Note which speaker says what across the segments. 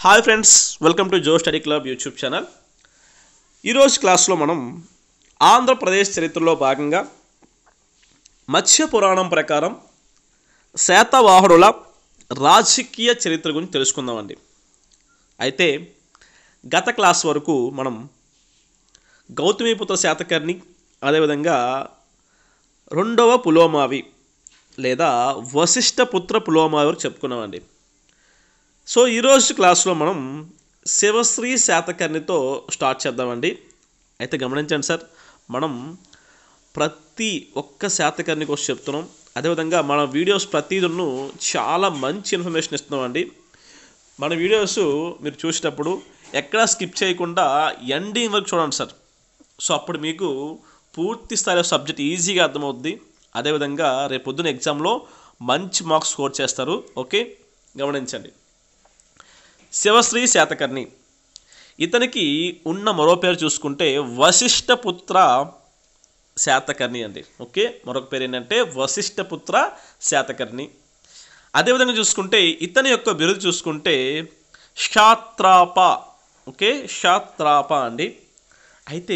Speaker 1: hi friends welcome to Jo study club YouTube channel ఈరోజు క్లాస్లో మనం ఆంధ్రప్రదేశ్ చరిత్రలో భాగంగా మత్స్య పురాణం ప్రకారం శాతవాహనుల రాజకీయ చరిత్ర గురించి తెలుసుకుందామండి అయితే గత క్లాస్ వరకు మనం గౌతమిపుత్ర శాతకర్ణి అదేవిధంగా రెండవ పులోమావి లేదా వశిష్ఠపుత్ర పులోమావి వరకు చెప్పుకున్నామండి సో ఈరోజు క్లాస్లో మనం శివశ్రీ శాతకర్ణితో స్టార్ట్ చేద్దామండి అయితే గమనించండి సార్ మనం ప్రతి ఒక్క శాతకర్ణి కోసం చెప్తున్నాం అదేవిధంగా మన వీడియోస్ ప్రతిదన్ను చాలా మంచి ఇన్ఫర్మేషన్ ఇస్తున్నామండి మన వీడియోస్ మీరు చూసేటప్పుడు ఎక్కడా స్కిప్ చేయకుండా ఎండింగ్ వరకు చూడండి సార్ సో అప్పుడు మీకు పూర్తి స్థాయిలో సబ్జెక్ట్ ఈజీగా అర్థమవుద్ది అదేవిధంగా రేపు పొద్దున ఎగ్జామ్లో మంచి మార్క్స్ స్కోర్ చేస్తారు ఓకే గమనించండి శివశ్రీ శాతకర్ణి ఇతనికి ఉన్న మరో పేరు చూసుకుంటే వశిష్ఠపుత్ర శాతకర్ణి అండి ఓకే మరొక పేరు ఏంటంటే వశిష్ఠపుత్ర శాతకర్ణి అదేవిధంగా చూసుకుంటే ఇతని యొక్క బిరుదు చూసుకుంటే శాత్రాప ఓకే శాత్రాప అండి అయితే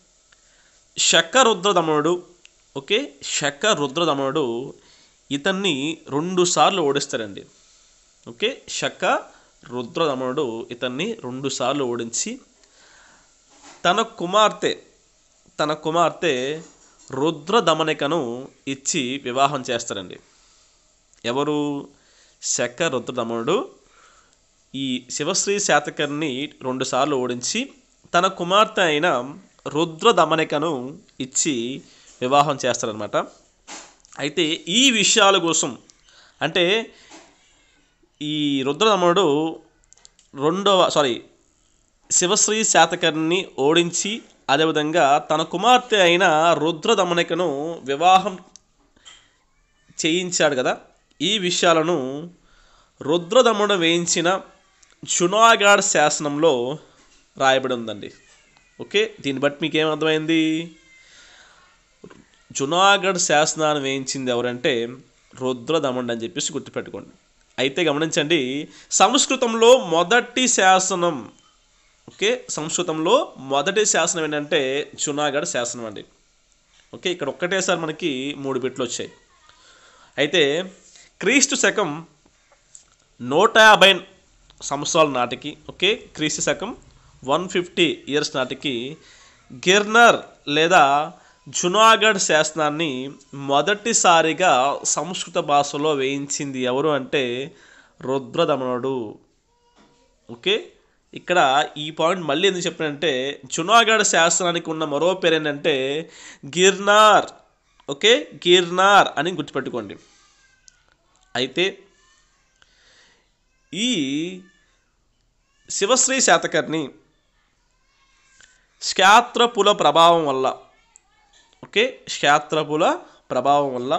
Speaker 1: శకరుద్రదమనుడు ఓకే శకరుద్రదమనుడు ఇతన్ని రెండు సార్లు ఓడిస్తారండి ఓకే శక రుద్రదమనుడు ఇతన్ని రెండు సార్లు ఓడించి తన కుమార్తె తన కుమార్తె రుద్రదమనికను ఇచ్చి వివాహం చేస్తారండి ఎవరు శక రుద్రదమనుడు ఈ శివశ్రీ శాతకర్ణి రెండుసార్లు ఓడించి తన కుమార్తె అయిన రుద్రదమనికను ఇచ్చి వివాహం చేస్తారనమాట అయితే ఈ విషయాల కోసం అంటే ఈ రుద్రదమనుడు రెండవ సారీ శివశ్రీ శాతకర్ణి ఓడించి అదేవిధంగా తన కుమార్తె అయిన రుద్రదమనికను వివాహం చేయించాడు కదా ఈ విషయాలను రుద్రదమనుడు వేయించిన జునాగాడ్ శాసనంలో రాయబడి ఉందండి ఓకే దీన్ని బట్టి మీకు ఏమర్థమైంది జునాగఢ్ శాసనాన్ని వేయించింది ఎవరంటే రుద్రదమనుడు అని చెప్పేసి గుర్తుపెట్టుకోండి అయితే గమనించండి సంస్కృతంలో మొదటి శాసనం ఓకే సంస్కృతంలో మొదటి శాసనం ఏంటంటే జునాగఢ్ శాసనం అండి ఓకే ఇక్కడ ఒక్కటేసారి మనకి మూడు బిట్లు వచ్చాయి అయితే క్రీస్తు శకం నూట యాభై సంవత్సరాల నాటికి ఓకే క్రీస్తు శకం వన్ ఫిఫ్టీ ఇయర్స్ నాటికి గిర్నర్ లేదా జునాగఢ్ శాసనాన్ని మొదటిసారిగా సంస్కృత భాషలో వేయించింది ఎవరు అంటే రుద్రదమనుడు ఓకే ఇక్కడ ఈ పాయింట్ మళ్ళీ ఎందుకు చెప్పానంటే జునాగఢ్ శాసనానికి ఉన్న మరో పేరు ఏంటంటే గిర్నార్ ఓకే గిర్నార్ అని గుర్తుపెట్టుకోండి అయితే ఈ శివశ్రీ శాతకర్ణి శాత్రపుల ప్రభావం వల్ల ఓకే శాత్రపుల ప్రభావం వల్ల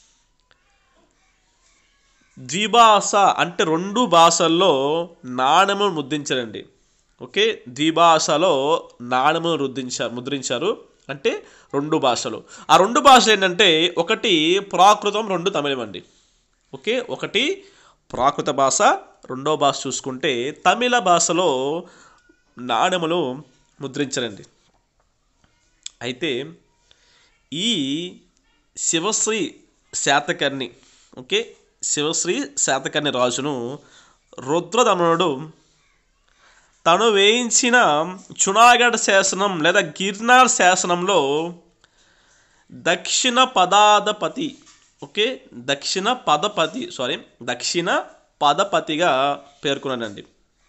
Speaker 1: ద్విభాష అంటే రెండు భాషల్లో నాణెములు ముద్రించారండి ఓకే ద్విభాషలో నాణెములు ముద్రించారు ముద్రించారు అంటే రెండు భాషలు ఆ రెండు భాషలు ఏంటంటే ఒకటి ప్రాకృతం రెండు తమిళం అండి ఓకే ఒకటి ప్రాకృత భాష రెండో భాష చూసుకుంటే తమిళ భాషలో నాణెములు ముద్రించారండి అయితే ఈ శివశ్రీ శాతకర్ణి ఓకే శివశ్రీ శాతకర్ణి రాజును రుద్రదమనుడు తను వేయించిన చునాగఢ్ శాసనం లేదా గిర్నార్ శాసనంలో దక్షిణ పదాధపతి ఓకే దక్షిణ పదపతి సారీ దక్షిణ పదపతిగా పేర్కొన్నాడండి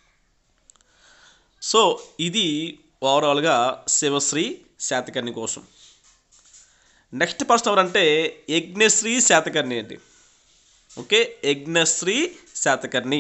Speaker 1: సో ఇది ఓవరాల్గా శివశ్రీ శాతకర్ణి కోసం నెక్స్ట్ పర్సన్ ఎవరంటే యజ్ఞశ్రీ శాతకర్ణి అండి ఓకే యజ్ఞశ్రీ శాతకర్ణి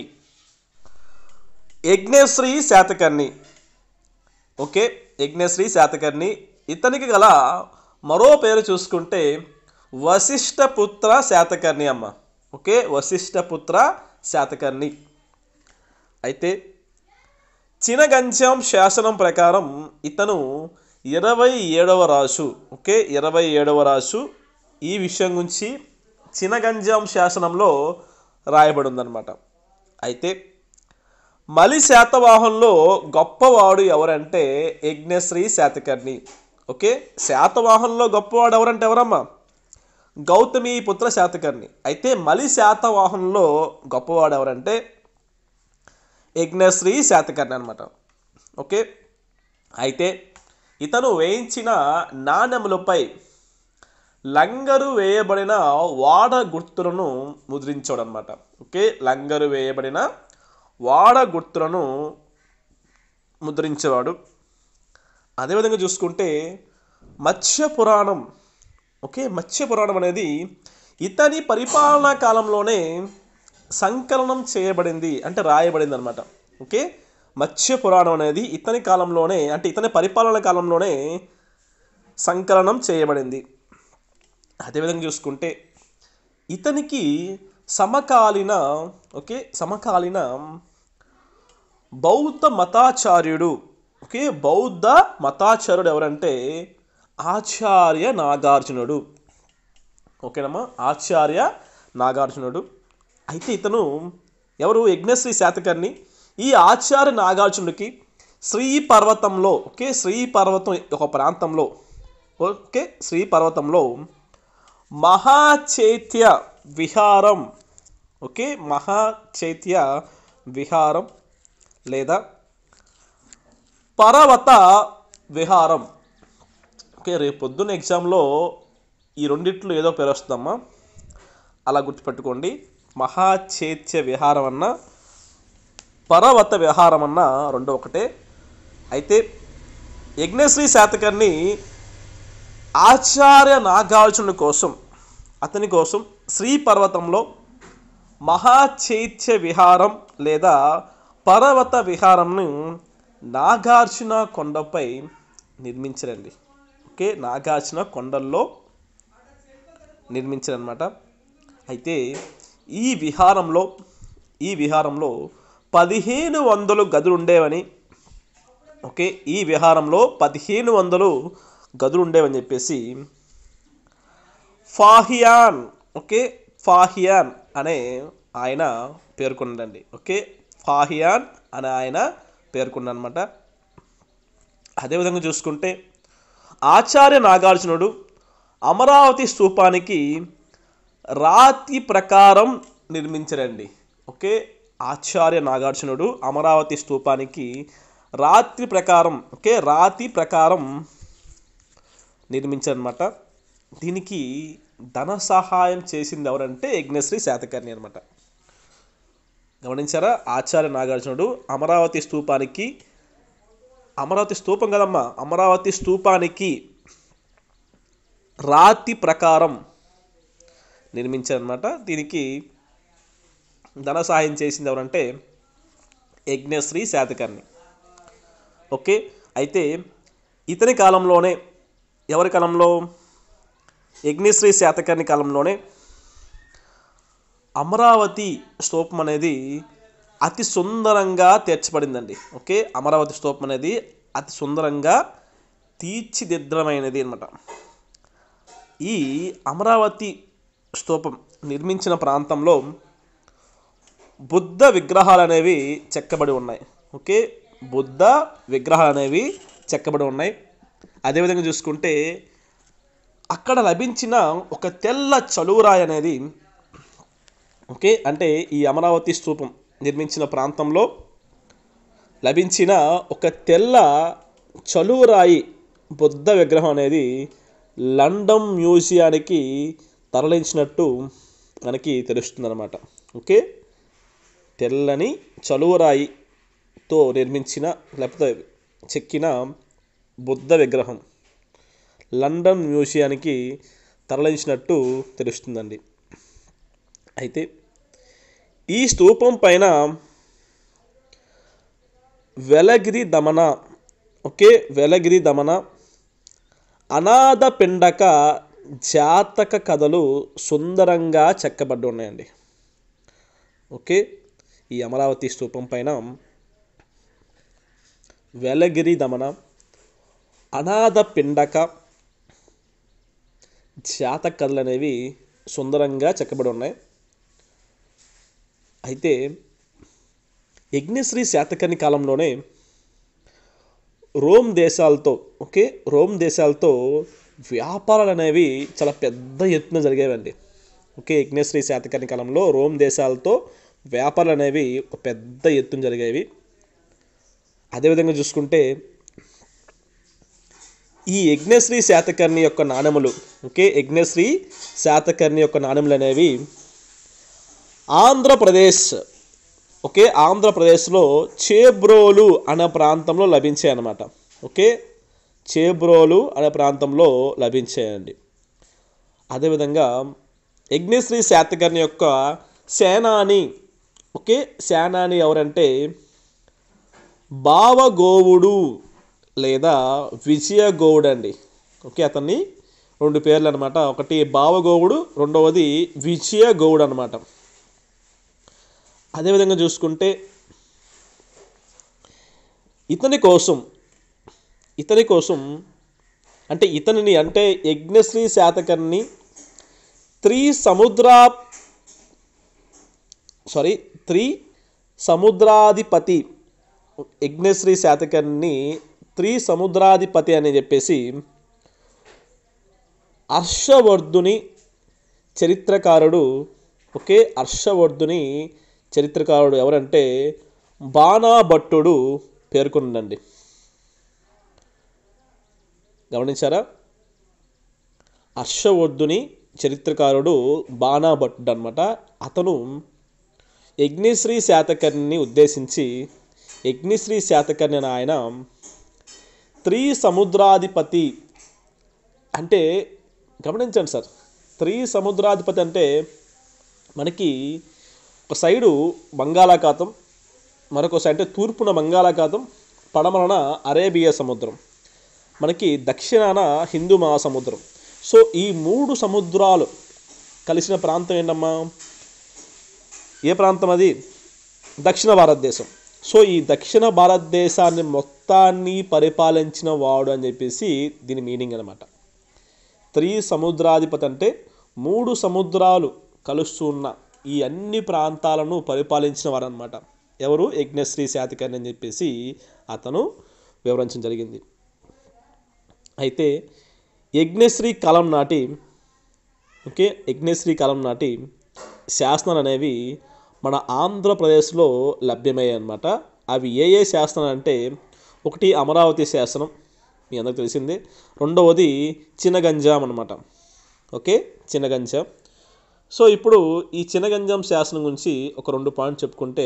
Speaker 1: యజ్ఞశ్రీ శాతకర్ణి ఓకే యజ్ఞశ్రీ శాతకర్ణి ఇతనికి గల మరో పేరు చూసుకుంటే వశిష్ఠపుత్ర శాతకర్ణి అమ్మ ఓకే వశిష్ఠపుత్ర శాతకర్ణి అయితే చినగంజం శాసనం ప్రకారం ఇతను ఇరవై ఏడవ రాజు ఓకే ఇరవై ఏడవ రాజు ఈ విషయం గురించి చినగంజాం శాసనంలో రాయబడి ఉందన్నమాట అయితే మలి శాతవాహంలో గొప్పవాడు ఎవరంటే యజ్ఞశ్రీ శాతకర్ణి ఓకే శాతవాహంలో గొప్పవాడు ఎవరంటే ఎవరమ్మా గౌతమి పుత్ర శాతకర్ణి అయితే మలి శాతవాహనంలో గొప్పవాడు ఎవరంటే యజ్ఞశ్రీ శాతకర్ణి అనమాట ఓకే అయితే ఇతను వేయించిన నాణెములపై లంగరు వేయబడిన వాడ గుర్తులను ముద్రించాడు అనమాట ఓకే లంగరు వేయబడిన వాడ గుర్తులను ముద్రించేవాడు అదేవిధంగా చూసుకుంటే మత్స్య పురాణం ఓకే మత్స్య పురాణం అనేది ఇతని పరిపాలనా కాలంలోనే సంకలనం చేయబడింది అంటే రాయబడింది అనమాట ఓకే మత్స్య పురాణం అనేది ఇతని కాలంలోనే అంటే ఇతని పరిపాలన కాలంలోనే సంకలనం చేయబడింది అదేవిధంగా చూసుకుంటే ఇతనికి సమకాలీన ఓకే సమకాలీన బౌద్ధ మతాచార్యుడు ఓకే బౌద్ధ మతాచార్యుడు ఎవరంటే ఆచార్య నాగార్జునుడు ఓకేనమ్మా ఆచార్య నాగార్జునుడు అయితే ఇతను ఎవరు యజ్ఞశ్రీ శాతకర్ణి ఈ ఆచార్య నాగార్జునుడికి శ్రీ పర్వతంలో ఓకే శ్రీ పర్వతం ఒక ప్రాంతంలో ఓకే శ్రీ పర్వతంలో మహాచైత్య విహారం ఓకే మహాచైత్య విహారం లేదా పర్వత విహారం ఓకే రేపు పొద్దున్న ఎగ్జామ్లో ఈ రెండిట్లో ఏదో పేరు వస్తుందమ్మా అలా గుర్తుపెట్టుకోండి మహాచైత్య విహారం అన్న పర్వత విహారం అన్న రెండు ఒకటే అయితే యజ్ఞశ్రీ శాతకర్ణి ఆచార్య నాగార్జునుడి కోసం అతని కోసం శ్రీ పర్వతంలో మహాచైత్య విహారం లేదా పర్వత విహారంను నాగార్జున కొండపై నిర్మించరండి ఓకే నాగార్జున కొండల్లో నిర్మించారనమాట అయితే ఈ విహారంలో ఈ విహారంలో పదిహేను వందలు గదులు ఉండేవని ఓకే ఈ విహారంలో పదిహేను వందలు గదులు ఉండేవని చెప్పేసి ఫాహియాన్ ఓకే ఫాహియాన్ అనే ఆయన పేర్కొన్నాడండి ఓకే ఫాహియాన్ అనే ఆయన పేర్కొన్నమాట అదేవిధంగా చూసుకుంటే ఆచార్య నాగార్జునుడు అమరావతి స్తూపానికి రాతి ప్రకారం నిర్మించరండి ఓకే ఆచార్య నాగార్జునుడు అమరావతి స్తూపానికి రాత్రి ప్రకారం ఓకే రాతి ప్రకారం నిర్మించారనమాట దీనికి ధన సహాయం చేసింది ఎవరంటే యజ్ఞశ్రీ శాతకర్ణి అనమాట గమనించారా ఆచార్య నాగార్జునుడు అమరావతి స్తూపానికి అమరావతి స్తూపం కదమ్మా అమరావతి స్తూపానికి రాతి ప్రకారం నిర్మించారనమాట దీనికి ధన సహాయం చేసింది ఎవరంటే యజ్ఞశ్రీ శాతకర్ణి ఓకే అయితే ఇతని కాలంలోనే ఎవరి కాలంలో యజ్ఞశ్రీ శాతకర్ణి కాలంలోనే అమరావతి స్తూపం అనేది అతి సుందరంగా తీర్చబడిందండి ఓకే అమరావతి స్తూపం అనేది అతి సుందరంగా తీర్చిదిద్దమైనది అనమాట ఈ అమరావతి స్తూపం నిర్మించిన ప్రాంతంలో బుద్ధ విగ్రహాలు అనేవి చెక్కబడి ఉన్నాయి ఓకే బుద్ధ విగ్రహాలు అనేవి చెక్కబడి ఉన్నాయి అదేవిధంగా చూసుకుంటే అక్కడ లభించిన ఒక తెల్ల చలువరాయి అనేది ఓకే అంటే ఈ అమరావతి స్తూపం నిర్మించిన ప్రాంతంలో లభించిన ఒక తెల్ల చలువరాయి బుద్ధ విగ్రహం అనేది లండన్ మ్యూజియానికి తరలించినట్టు మనకి తెలుస్తుందన్నమాట ఓకే తెల్లని చలువరాయితో నిర్మించిన లేకపోతే చెక్కిన బుద్ధ విగ్రహం లండన్ మ్యూజియానికి తరలించినట్టు తెలుస్తుందండి అయితే ఈ స్తూపం పైన వెలగిరి దమన ఓకే వెలగిరి దమన అనాథ పిండక జాతక కథలు సుందరంగా చెక్కబడి ఉన్నాయండి ఓకే ఈ అమరావతి స్తూపం పైన వెలగిరి దమన అనాథ పిండక జాతక కథలు అనేవి సుందరంగా చెక్కబడి ఉన్నాయి అయితే యజ్ఞశ్రీ శాతకర్ణి కాలంలోనే రోమ్ దేశాలతో ఓకే రోమ్ దేశాలతో వ్యాపారాలు అనేవి చాలా పెద్ద ఎత్తున జరిగేవండి ఓకే యజ్ఞశ్రీ శాతకర్ణి కాలంలో రోమ్ దేశాలతో వ్యాపారాలు అనేవి ఒక పెద్ద ఎత్తున జరిగేవి అదేవిధంగా చూసుకుంటే ఈ యజ్ఞశ్రీ శాతకర్ణి యొక్క నాణెములు ఓకే యజ్ఞశ్రీ శాతకర్ణి యొక్క నాణెములు అనేవి ఆంధ్రప్రదేశ్ ఓకే ఆంధ్రప్రదేశ్లో చేబ్రోలు అనే ప్రాంతంలో లభించాయి అన్నమాట ఓకే చేబ్రోలు అనే ప్రాంతంలో లభించాయండి అదేవిధంగా యజ్ఞశ్రీ శాతకర్ణి యొక్క సేనాని ఓకే సేనాని ఎవరంటే బావగోవుడు లేదా విజయగౌడ్ అండి ఓకే అతన్ని రెండు పేర్లు అనమాట ఒకటి బావగోవుడు రెండవది విజయగౌడ్ అనమాట అదేవిధంగా చూసుకుంటే ఇతని కోసం ఇతని కోసం అంటే ఇతనిని అంటే యజ్ఞశ్రీ శాతకర్ణి త్రీ సముద్ర సారీ త్రీ సముద్రాధిపతి యజ్ఞశ్రీ శాతకర్ణి త్రి సముద్రాధిపతి అని చెప్పేసి హర్షవర్ధుని చరిత్రకారుడు ఓకే హర్షవర్ధుని చరిత్రకారుడు ఎవరంటే బాణాభట్టుడు పేర్కొండండి గమనించారా హర్షవర్ధుని చరిత్రకారుడు బాణాభట్టుడు అనమాట అతను యజ్ఞశ్రీ శాతకర్ణిని ఉద్దేశించి యజ్ఞశ్రీ శాతకర్ణి అని ఆయన త్రి సముద్రాధిపతి అంటే గమనించండి సార్ త్రి సముద్రాధిపతి అంటే మనకి ఒక సైడు బంగాళాఖాతం మరొక సైడ్ అంటే తూర్పున బంగాళాఖాతం పడమరన అరేబియా సముద్రం మనకి దక్షిణాన హిందూ మహాసముద్రం సో ఈ మూడు సముద్రాలు కలిసిన ప్రాంతం ఏంటమ్మా ఏ ప్రాంతం అది దక్షిణ భారతదేశం సో ఈ దక్షిణ భారతదేశాన్ని మొత్తాన్ని పరిపాలించిన వాడు అని చెప్పేసి దీని మీనింగ్ అనమాట త్రి సముద్రాధిపతి అంటే మూడు సముద్రాలు కలుస్తున్న ఈ అన్ని ప్రాంతాలను పరిపాలించిన వారు అనమాట ఎవరు యజ్ఞశ్రీ శాతికర్ణి అని చెప్పేసి అతను వివరించడం జరిగింది అయితే యజ్ఞశ్రీ కాలం నాటి ఓకే యజ్ఞశ్రీ కాలం నాటి శాసనాలు అనేవి మన ఆంధ్రప్రదేశ్లో లభ్యమయ్యాయి అన్నమాట అవి ఏ ఏ శాసనాలు అంటే ఒకటి అమరావతి శాసనం మీ అందరికి తెలిసిందే రెండవది చినగంజాం అనమాట ఓకే చినగంజాం సో ఇప్పుడు ఈ చినగంజాం శాసనం గురించి ఒక రెండు పాయింట్ చెప్పుకుంటే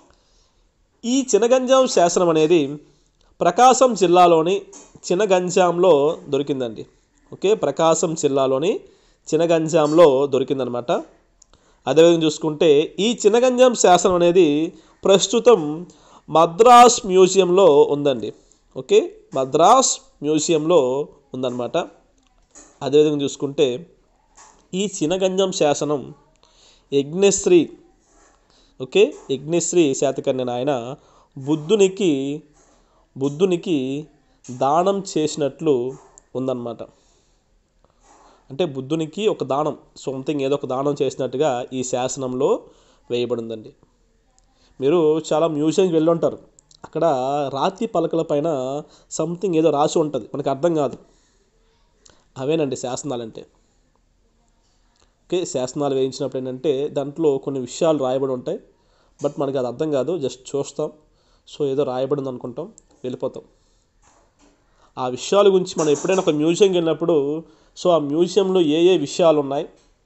Speaker 1: ఈ చినగంజాం శాసనం అనేది ప్రకాశం జిల్లాలోని చినగంజాంలో దొరికిందండి ఓకే ప్రకాశం జిల్లాలోని చినగంజాంలో దొరికిందనమాట అదేవిధంగా చూసుకుంటే ఈ చినగంజాం శాసనం అనేది ప్రస్తుతం మద్రాస్ మ్యూజియంలో ఉందండి ఓకే మద్రాస్ మ్యూజియంలో ఉందన్నమాట అదేవిధంగా చూసుకుంటే ఈ చినగంజం శాసనం యజ్ఞశ్రీ ఓకే యజ్ఞశ్రీ శాతకర్ణి ఆయన బుద్ధునికి బుద్ధునికి దానం చేసినట్లు ఉందన్నమాట అంటే బుద్ధునికి ఒక దానం సంథింగ్ ఏదో ఒక దానం చేసినట్టుగా ఈ శాసనంలో వేయబడిందండి మీరు చాలా మ్యూజియంకి వెళ్ళి ఉంటారు అక్కడ రాతి పలకల పైన సంథింగ్ ఏదో రాసి ఉంటుంది మనకు అర్థం కాదు అవేనండి శాసనాలు అంటే ఓకే శాసనాలు వేయించినప్పుడు ఏంటంటే దాంట్లో కొన్ని విషయాలు రాయబడి ఉంటాయి బట్ మనకి అది అర్థం కాదు జస్ట్ చూస్తాం సో ఏదో రాయబడింది అనుకుంటాం వెళ్ళిపోతాం ఆ విషయాల గురించి మనం ఎప్పుడైనా ఒక మ్యూజియంకి వెళ్ళినప్పుడు సో ఆ మ్యూజియంలో ఏ ఏ విషయాలు ఉన్నాయి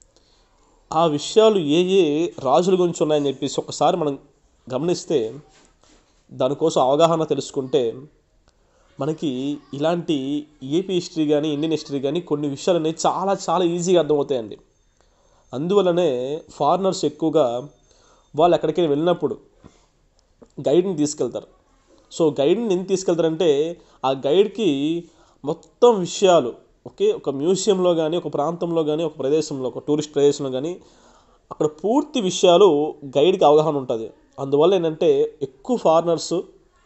Speaker 1: ఆ విషయాలు ఏ ఏ రాజుల గురించి ఉన్నాయని చెప్పేసి ఒకసారి మనం గమనిస్తే దానికోసం అవగాహన తెలుసుకుంటే మనకి ఇలాంటి ఏపీ హిస్టరీ కానీ ఇండియన్ హిస్టరీ కానీ కొన్ని విషయాలు అనేవి చాలా చాలా ఈజీగా అర్థమవుతాయండి అందువల్లనే ఫారినర్స్ ఎక్కువగా వాళ్ళు ఎక్కడికైనా వెళ్ళినప్పుడు గైడ్ని తీసుకెళ్తారు సో గైడ్ని ఎందుకు తీసుకెళ్తారంటే ఆ గైడ్కి మొత్తం విషయాలు ఓకే ఒక మ్యూజియంలో కానీ ఒక ప్రాంతంలో కానీ ఒక ప్రదేశంలో ఒక టూరిస్ట్ ప్రదేశంలో కానీ అక్కడ పూర్తి విషయాలు గైడ్కి అవగాహన ఉంటుంది అందువల్ల ఏంటంటే ఎక్కువ ఫారినర్స్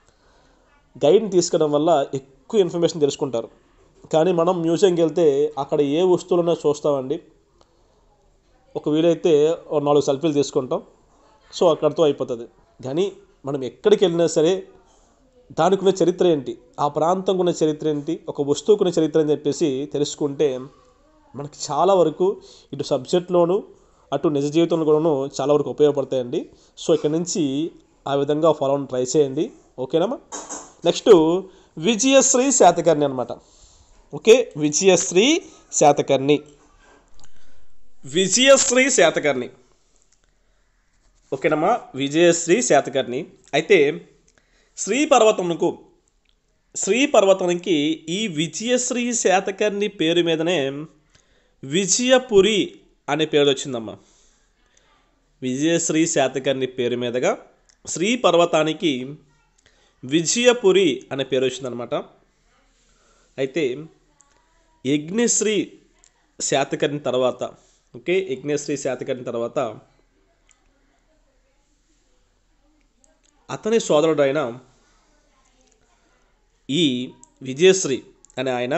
Speaker 1: గైడ్ని తీసుకెళ్ళడం వల్ల ఎక్కువ ఇన్ఫర్మేషన్ తెలుసుకుంటారు కానీ మనం మ్యూజియంకి వెళ్తే అక్కడ ఏ వస్తువులన్నా చూస్తామండి ఒక వీలైతే ఓ నాలుగు సెల్ఫీలు తీసుకుంటాం సో అక్కడితో అయిపోతుంది కానీ మనం ఎక్కడికి వెళ్ళినా సరే దానికి ఉన్న చరిత్ర ఏంటి ఆ ప్రాంతంకు ఉన్న చరిత్ర ఏంటి ఒక వస్తువుకు ఉన్న చరిత్ర అని చెప్పేసి తెలుసుకుంటే మనకి చాలా వరకు ఇటు సబ్జెక్ట్లోను అటు నిజ జీవితంలో కూడాను చాలా వరకు ఉపయోగపడతాయండి సో ఇక్కడ నుంచి ఆ విధంగా ఫాలో అవ్వడం ట్రై చేయండి ఓకేనమ్మా నెక్స్ట్ విజయశ్రీ శాతకర్ణి అనమాట ఓకే విజయశ్రీ శాతకర్ణి విజయశ్రీ శాతకర్ణి ఓకేనమ్మా విజయశ్రీ శాతకర్ణి అయితే శ్రీ పర్వతమునకు శ్రీ పర్వతానికి ఈ విజయశ్రీ శాతకర్ణి పేరు మీదనే విజయపురి అనే పేరు వచ్చిందమ్మా విజయశ్రీ శాతకర్ణి పేరు మీదుగా శ్రీ పర్వతానికి విజయపురి అనే పేరు వచ్చిందనమాట అయితే యజ్ఞశ్రీ శాతకర్ణి తర్వాత ఓకే యజ్ఞశ్రీ శాతకర్ణి తర్వాత అతని సోదరుడైన ఈ విజయశ్రీ అనే ఆయన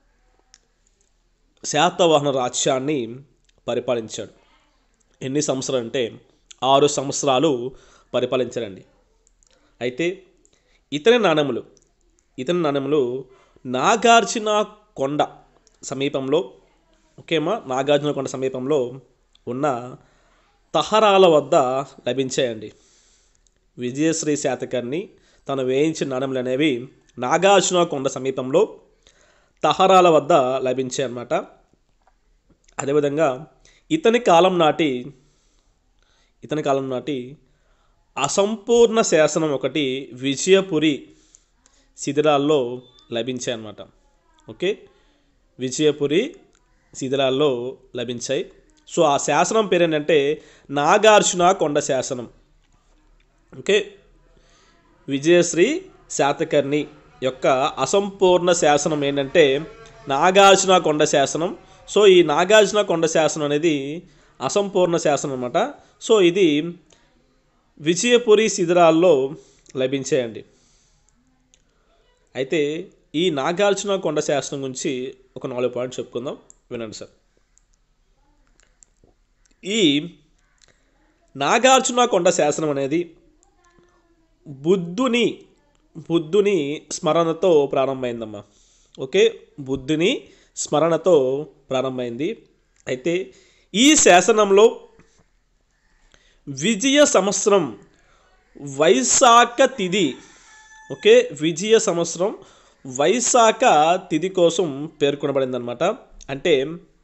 Speaker 1: శాతవాహన రాజ్యాన్ని పరిపాలించాడు ఎన్ని సంవత్సరాలు అంటే ఆరు సంవత్సరాలు పరిపాలించారండి అయితే ఇతని నాణెములు ఇతని నాణెములు నాగార్జున కొండ సమీపంలో ఓకేమా నాగార్జున కొండ సమీపంలో ఉన్న తహరాల వద్ద లభించాయండి విజయశ్రీ శాతకర్ణి తను వేయించిన నాణెములు అనేవి నాగార్జున కొండ సమీపంలో తహరాల వద్ద లభించాయి అన్నమాట అదేవిధంగా ఇతని కాలం నాటి ఇతని కాలం నాటి అసంపూర్ణ శాసనం ఒకటి విజయపురి శిథిరాల్లో లభించాయి అన్నమాట ఓకే విజయపురి శిథిరాల్లో లభించాయి సో ఆ శాసనం పేరు ఏంటంటే నాగార్జున కొండ శాసనం ఓకే విజయశ్రీ శాతకర్ణి యొక్క అసంపూర్ణ శాసనం ఏంటంటే నాగార్జున కొండ శాసనం సో ఈ నాగార్జున కొండ శాసనం అనేది అసంపూర్ణ శాసనం అనమాట సో ఇది విజయపురి శిథిరాల్లో లభించాయండి అయితే ఈ నాగార్జున కొండ శాసనం గురించి ఒక నాలుగు పాయింట్స్ చెప్పుకుందాం వినండి సార్ ఈ నాగార్జున కొండ శాసనం అనేది బుద్ధుని బుద్ధుని స్మరణతో ప్రారంభమైందమ్మా ఓకే బుద్ధుని స్మరణతో ప్రారంభమైంది అయితే ఈ శాసనంలో విజయ సంవత్సరం వైశాఖ తిథి ఓకే విజయ సంవత్సరం వైశాఖ తిథి కోసం పేర్కొనబడిందనమాట అంటే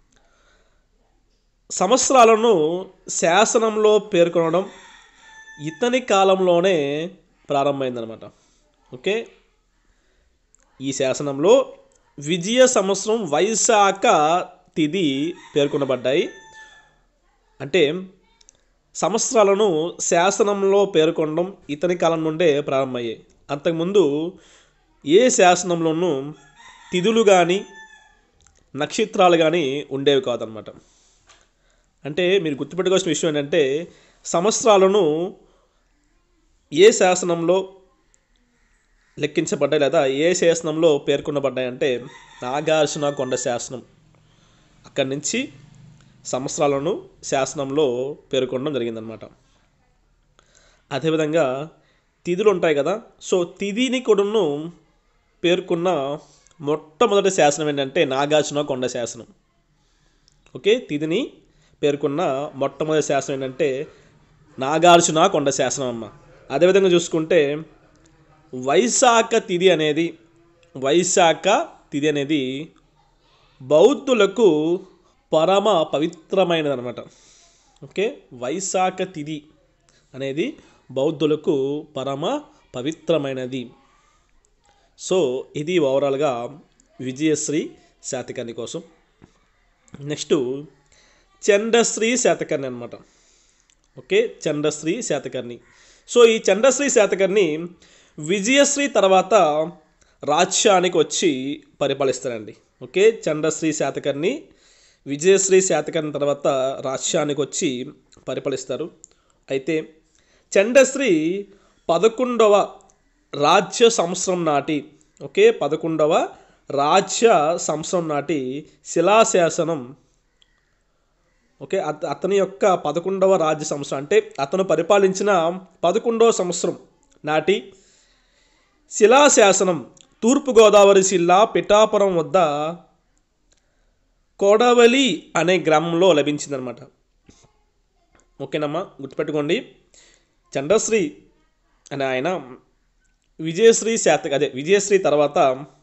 Speaker 1: సంవత్సరాలను శాసనంలో పేర్కొనడం ఇతని కాలంలోనే ప్రారంభమైందనమాట ఓకే ఈ శాసనంలో విజయ సంవత్సరం వైశాఖ తిథి పేర్కొనబడ్డాయి అంటే సంవత్సరాలను శాసనంలో పేర్కొనడం ఇతని కాలం నుండే ప్రారంభమయ్యాయి అంతకుముందు ఏ శాసనంలోనూ తిథులు కానీ నక్షత్రాలు కానీ ఉండేవి కాదనమాట అంటే మీరు గుర్తుపెట్టుకోవాల్సిన విషయం ఏంటంటే సంవత్సరాలను ఏ శాసనంలో లెక్కించబడ్డాయి లేదా ఏ శాసనంలో పేర్కొనబడ్డాయి అంటే నాగార్జున కొండ శాసనం అక్కడి నుంచి సంవత్సరాలను శాసనంలో పేర్కొనడం జరిగిందనమాట అదేవిధంగా తిథులు ఉంటాయి కదా సో తిథిని కూడాను పేర్కొన్న మొట్టమొదటి శాసనం ఏంటంటే నాగార్జున కొండ శాసనం ఓకే తిథిని పేర్కొన్న మొట్టమొదటి శాసనం ఏంటంటే నాగార్జున కొండ శాసనం అమ్మ అదేవిధంగా చూసుకుంటే వైశాఖ తిథి అనేది వైశాఖ తిథి అనేది బౌద్ధులకు పరమ పవిత్రమైనది అనమాట ఓకే వైశాఖ తిథి అనేది బౌద్ధులకు పరమ పవిత్రమైనది సో ఇది ఓవరాల్గా విజయశ్రీ శాతకర్ణి కోసం నెక్స్ట్ చండశ్రీ శాతకర్ణి అనమాట ఓకే చండశ్రీ శాతకర్ణి సో ఈ చండశ్రీ శాతకర్ణి విజయశ్రీ తర్వాత రాజ్యానికి వచ్చి పరిపాలిస్తారండి ఓకే చండశ్రీ శాతకర్ణి విజయశ్రీ శాతకర్ణి తర్వాత రాజ్యానికి వచ్చి పరిపాలిస్తారు అయితే చండశ్రీ పదకొండవ రాజ్య సంవత్సరం నాటి ఓకే పదకొండవ రాజ్య సంవత్సరం నాటి శిలాశాసనం ఓకే అత అతని యొక్క పదకొండవ రాజ్య సంవత్సరం అంటే అతను పరిపాలించిన పదకొండవ సంవత్సరం నాటి శిలాశాసనం తూర్పుగోదావరి జిల్లా పిఠాపురం వద్ద కోడవలి అనే గ్రామంలో లభించిందనమాట ఓకేనమ్మా గుర్తుపెట్టుకోండి చంద్రశ్రీ అనే ఆయన విజయశ్రీ శాత అదే విజయశ్రీ తర్వాత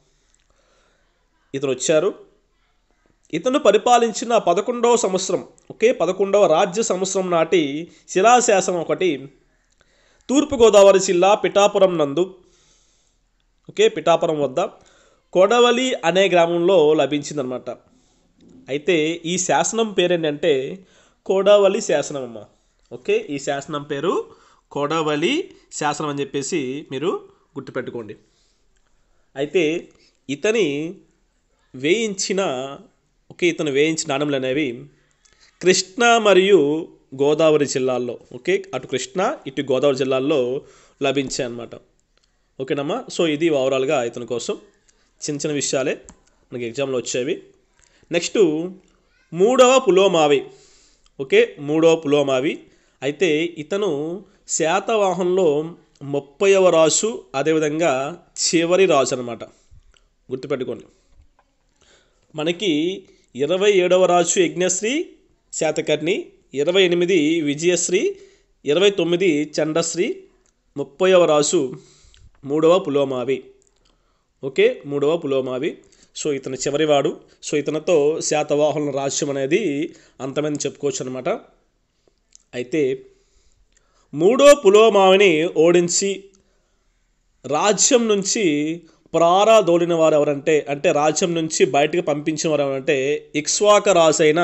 Speaker 1: ఇతను వచ్చారు ఇతను పరిపాలించిన పదకొండవ సంవత్సరం ఒకే పదకొండవ రాజ్య సంవత్సరం నాటి శిలాశాసనం ఒకటి తూర్పుగోదావరి జిల్లా పిఠాపురం నందు ఓకే పిఠాపురం వద్ద కొడవలి అనే గ్రామంలో లభించిందనమాట అయితే ఈ శాసనం పేరేంటంటే కోడవలి శాసనం అమ్మ ఓకే ఈ శాసనం పేరు కోడవలి శాసనం అని చెప్పేసి మీరు గుర్తుపెట్టుకోండి అయితే ఇతని వేయించిన ఓకే ఇతను వేయించిన నాణములు అనేవి కృష్ణా మరియు గోదావరి జిల్లాల్లో ఓకే అటు కృష్ణా ఇటు గోదావరి జిల్లాల్లో లభించాయి అన్నమాట ఓకేనమ్మా సో ఇది ఓవరాల్గా ఇతని కోసం చిన్న చిన్న విషయాలే మనకి ఎగ్జామ్లో వచ్చేవి నెక్స్ట్ మూడవ పులోమావి ఓకే మూడవ పులోమావి అయితే ఇతను శాతవాహనంలో ముప్పైవ రాజు అదేవిధంగా చివరి రాజు అనమాట గుర్తుపెట్టుకోండి మనకి ఇరవై ఏడవ రాజు యజ్ఞశ్రీ శాతకర్ణి ఇరవై ఎనిమిది విజయశ్రీ ఇరవై తొమ్మిది చండశ్రీ ముప్పైవ రాజు మూడవ పులోమావి ఓకే మూడవ పులోమావి సో ఇతను చివరివాడు సో ఇతనితో శాతవాహనుల రాజ్యం అనేది అంతమని చెప్పుకోవచ్చు అనమాట అయితే మూడో పులోమావిని ఓడించి రాజ్యం నుంచి ప్రారాదోలిన వారు ఎవరంటే అంటే రాజ్యం నుంచి బయటకు పంపించిన వారు ఎవరంటే ఇక్ష్వాక రాజు అయిన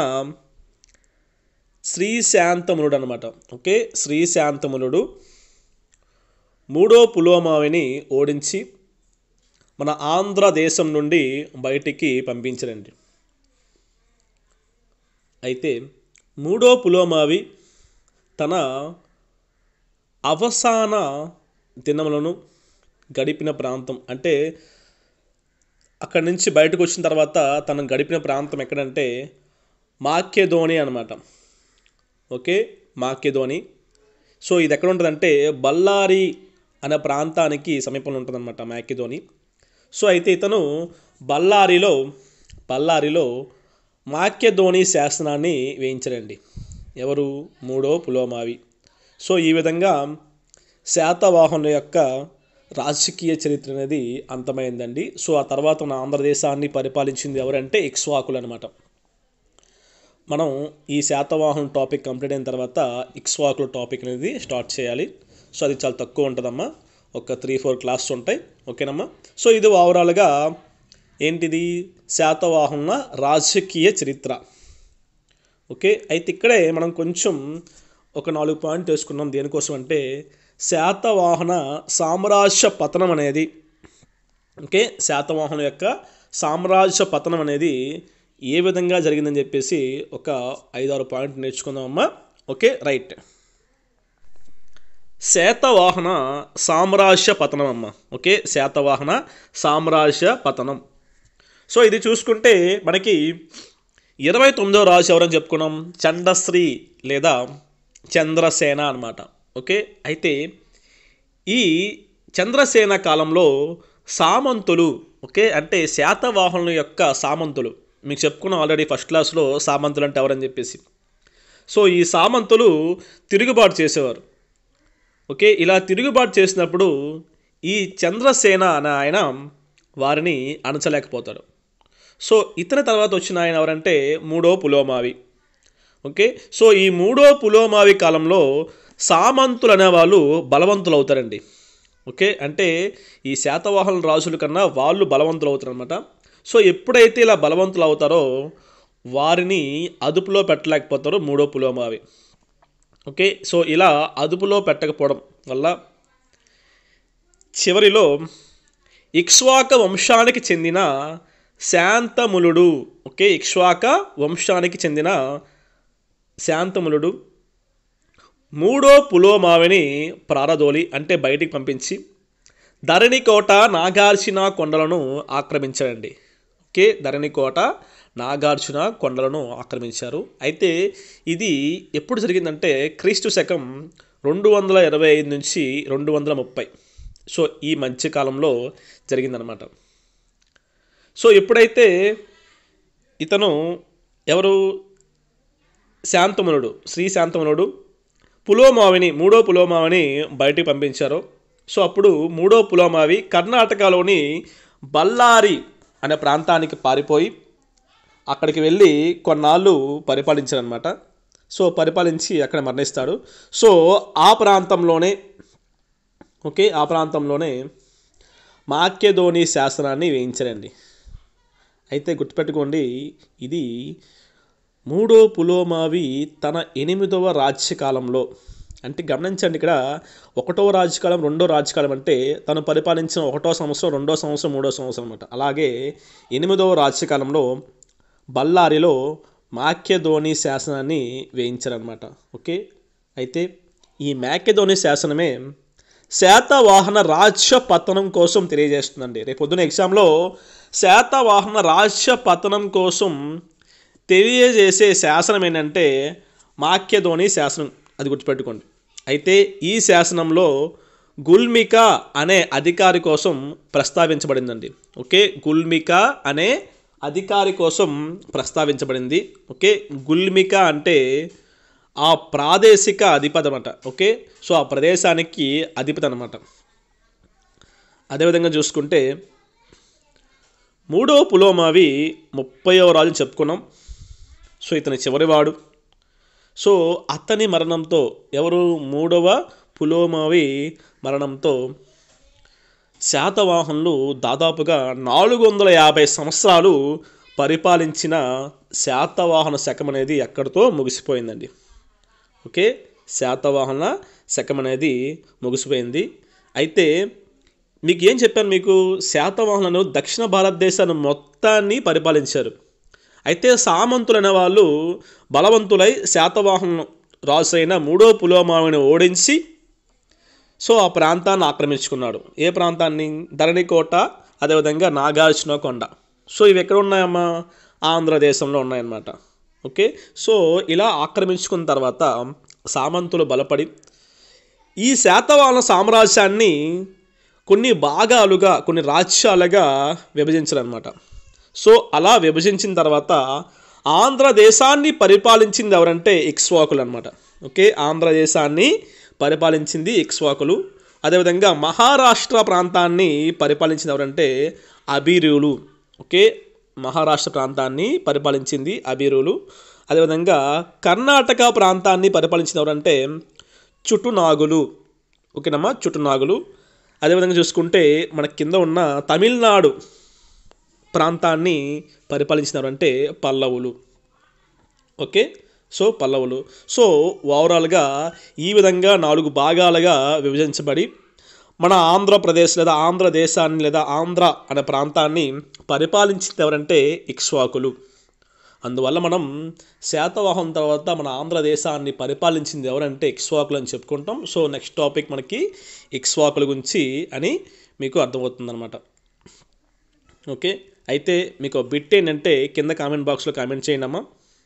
Speaker 1: శ్రీశాంతమునుడు అనమాట ఓకే శ్రీశాంతమునుడు మూడో పులోమావిని ఓడించి మన ఆంధ్రదేశం నుండి బయటికి పంపించరండి అయితే మూడో పులోమావి తన అవసాన దినములను గడిపిన ప్రాంతం అంటే అక్కడి నుంచి బయటకు వచ్చిన తర్వాత తను గడిపిన ప్రాంతం ఎక్కడంటే మాక్యధోని అనమాట ఓకే మాక్యధోని సో ఇది ఎక్కడ ఉంటుందంటే బళ్ళారి అనే ప్రాంతానికి సమీపంలో ఉంటుందన్నమాట మాక్యధోని సో అయితే ఇతను బళ్ళారిలో బళ్ళారిలో మాక్యధోని శాసనాన్ని వేయించరండి ఎవరు మూడో పులోమావి సో ఈ విధంగా శాతవాహనుల యొక్క రాజకీయ చరిత్ర అనేది అంతమైందండి సో ఆ తర్వాత మన ఆంధ్రదేశాన్ని పరిపాలించింది ఎవరంటే ఇక్ష్వాకులు అనమాట మనం ఈ శాతవాహనం టాపిక్ కంప్లీట్ అయిన తర్వాత ఇక్ష్వాకుల టాపిక్ అనేది స్టార్ట్ చేయాలి సో అది చాలా తక్కువ ఉంటుందమ్మా ఒక త్రీ ఫోర్ క్లాస్ ఉంటాయి ఓకేనమ్మా సో ఇది ఓవరాల్గా ఏంటిది శాతవాహనుల రాజకీయ చరిత్ర ఓకే అయితే ఇక్కడే మనం కొంచెం ఒక నాలుగు పాయింట్ వేసుకున్నాం దేనికోసం అంటే శాతవాహన సామ్రాజ్య పతనం అనేది ఓకే శాతవాహనం యొక్క సామ్రాజ్య పతనం అనేది ఏ విధంగా జరిగిందని చెప్పేసి ఒక ఐదారు పాయింట్ నేర్చుకుందామమ్మా ఓకే రైట్ శాతవాహన సామ్రాజ్య పతనం అమ్మ ఓకే శాతవాహన సామ్రాజ్య పతనం సో ఇది చూసుకుంటే మనకి ఇరవై తొమ్మిదవ రాజు ఎవరని చెప్పుకున్నాం చండశ్రీ లేదా చంద్రసేన అనమాట ఓకే అయితే ఈ చంద్రసేన కాలంలో సామంతులు ఓకే అంటే శాతవాహనుల యొక్క సామంతులు మీకు చెప్పుకున్నాం ఆల్రెడీ ఫస్ట్ క్లాస్లో సామంతులు అంటే ఎవరని చెప్పేసి సో ఈ సామంతులు తిరుగుబాటు చేసేవారు ఓకే ఇలా తిరుగుబాటు చేసినప్పుడు ఈ చంద్రసేన అనే ఆయన వారిని అణచలేకపోతాడు సో ఇతని తర్వాత వచ్చిన ఆయన ఎవరంటే మూడో పులోమావి ఓకే సో ఈ మూడో పులోమావి కాలంలో సామంతులు అనేవాళ్ళు బలవంతులు అవుతారండి ఓకే అంటే ఈ శాతవాహన రాజుల కన్నా వాళ్ళు బలవంతులు అవుతారు అనమాట సో ఎప్పుడైతే ఇలా బలవంతులు అవుతారో వారిని అదుపులో పెట్టలేకపోతారో మూడో పులోమావి ఓకే సో ఇలా అదుపులో పెట్టకపోవడం వల్ల చివరిలో ఇక్ష్వాక వంశానికి చెందిన శాంతములుడు ఓకే ఇక్ష్వాక వంశానికి చెందిన శాంతములుడు మూడో పులోమావిని ప్రారదోలి అంటే బయటికి పంపించి ధరణికోట నాగార్జున కొండలను ఆక్రమించాడండి ఓకే ధరణికోట నాగార్జున కొండలను ఆక్రమించారు అయితే ఇది ఎప్పుడు జరిగిందంటే క్రీస్తు శకం రెండు వందల ఇరవై ఐదు నుంచి రెండు వందల ముప్పై సో ఈ మధ్యకాలంలో జరిగిందనమాట సో ఎప్పుడైతే ఇతను ఎవరు శాంతమునుడు శ్రీ శాంతమునుడు పులోమావిని మూడో పులోమావిని బయటికి పంపించారు సో అప్పుడు మూడో పులోమావి కర్ణాటకలోని బళ్ళారి అనే ప్రాంతానికి పారిపోయి అక్కడికి వెళ్ళి కొన్నాళ్ళు పరిపాలించారనమాట సో పరిపాలించి అక్కడ మరణిస్తాడు సో ఆ ప్రాంతంలోనే ఓకే ఆ ప్రాంతంలోనే మాక్యధోని శాసనాన్ని వేయించారండి అయితే గుర్తుపెట్టుకోండి ఇది మూడో పులోమావి తన ఎనిమిదవ రాజ్యకాలంలో అంటే గమనించండి ఇక్కడ ఒకటో రాజ్యకాలం రెండో రాజ్యకాలం అంటే తను పరిపాలించిన ఒకటో సంవత్సరం రెండో సంవత్సరం మూడో సంవత్సరం అనమాట అలాగే ఎనిమిదవ రాజ్యకాలంలో బళ్ళారిలో మాక్యధోని శాసనాన్ని వేయించారనమాట ఓకే అయితే ఈ మాక్యధోని శాసనమే శాతవాహన రాజ్య పతనం కోసం తెలియజేస్తుందండి రేపు పొద్దున ఎగ్జామ్లో శాతవాహన రాజ్య పతనం కోసం తెలియజేసే శాసనం ఏంటంటే మాక్యధోని శాసనం అది గుర్తుపెట్టుకోండి అయితే ఈ శాసనంలో గుల్మిక అనే అధికారి కోసం ప్రస్తావించబడిందండి ఓకే గుల్మిక అనే అధికారి కోసం ప్రస్తావించబడింది ఓకే గుల్మిక అంటే ఆ ప్రాదేశిక అధిపతి అనమాట ఓకే సో ఆ ప్రదేశానికి అధిపతి అనమాట అదేవిధంగా చూసుకుంటే మూడో పులోమావి ముప్పైవ రాజు చెప్పుకున్నాం సో ఇతని చివరివాడు సో అతని మరణంతో ఎవరు మూడవ పులోమావి మరణంతో శాతవాహనులు దాదాపుగా నాలుగు వందల యాభై సంవత్సరాలు పరిపాలించిన శాతవాహన శకం అనేది ఎక్కడితో ముగిసిపోయిందండి ఓకే శాతవాహన శకం అనేది ముగిసిపోయింది అయితే మీకు ఏం చెప్పాను మీకు శాతవాహనులు దక్షిణ భారతదేశాన్ని మొత్తాన్ని పరిపాలించారు అయితే సామంతులు అనే వాళ్ళు బలవంతులై శాతవాహన రాజు అయిన మూడో పులోమావిని ఓడించి సో ఆ ప్రాంతాన్ని ఆక్రమించుకున్నాడు ఏ ప్రాంతాన్ని ధరణికోట అదేవిధంగా నాగార్జున కొండ సో ఇవి ఎక్కడ ఉన్నాయమ్మా ఆంధ్రదేశంలో ఉన్నాయన్నమాట ఓకే సో ఇలా ఆక్రమించుకున్న తర్వాత సామంతులు బలపడి ఈ శాతవాహన సామ్రాజ్యాన్ని కొన్ని భాగాలుగా కొన్ని రాజ్యాలుగా విభజించారనమాట సో అలా విభజించిన తర్వాత ఆంధ్రదేశాన్ని పరిపాలించింది ఎవరంటే ఇక్స్వాకులు అనమాట ఓకే ఆంధ్రదేశాన్ని పరిపాలించింది ఇక్స్వాకులు అదేవిధంగా మహారాష్ట్ర ప్రాంతాన్ని పరిపాలించింది ఎవరంటే అబీరులు ఓకే మహారాష్ట్ర ప్రాంతాన్ని పరిపాలించింది అబీరులు అదేవిధంగా కర్ణాటక ప్రాంతాన్ని పరిపాలించింది ఎవరంటే చుట్టునాగులు ఓకేనమ్మా చుట్టునాగులు అదేవిధంగా చూసుకుంటే మన కింద ఉన్న తమిళనాడు ప్రాంతాన్ని పరిపాలించినారంటే పల్లవులు ఓకే సో పల్లవులు సో ఓవరాల్గా ఈ విధంగా నాలుగు భాగాలుగా విభజించబడి మన ఆంధ్రప్రదేశ్ లేదా ఆంధ్రదేశాన్ని లేదా ఆంధ్ర అనే ప్రాంతాన్ని పరిపాలించింది ఎవరంటే ఇక్ష్వాకులు అందువల్ల మనం శాతవాహం తర్వాత మన ఆంధ్రదేశాన్ని పరిపాలించింది ఎవరంటే ఇక్ష్వాకులు అని చెప్పుకుంటాం సో నెక్స్ట్ టాపిక్ మనకి ఇక్ష్వాకుల గురించి అని మీకు అర్థమవుతుందన్నమాట ఓకే అయితే మీకు బిట్ ఏంటంటే కింద కామెంట్ బాక్స్లో కామెంట్ చేయండి అమ్మా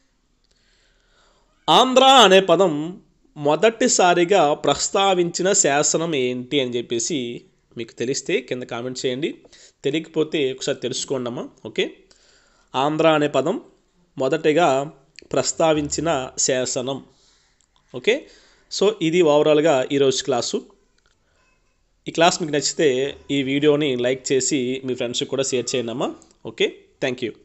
Speaker 1: ఆంధ్ర అనే పదం మొదటిసారిగా ప్రస్తావించిన శాసనం ఏంటి అని చెప్పేసి మీకు తెలిస్తే కింద కామెంట్ చేయండి తెలియకపోతే ఒకసారి తెలుసుకోండి అమ్మా ఓకే ఆంధ్ర అనే పదం మొదటగా ప్రస్తావించిన శాసనం ఓకే సో ఇది ఓవరాల్గా ఈరోజు క్లాసు ఈ క్లాస్ మీకు నచ్చితే ఈ వీడియోని లైక్ చేసి మీ ఫ్రెండ్స్కి కూడా షేర్ చేయండి అమ్మా ఓకే థ్యాంక్ యూ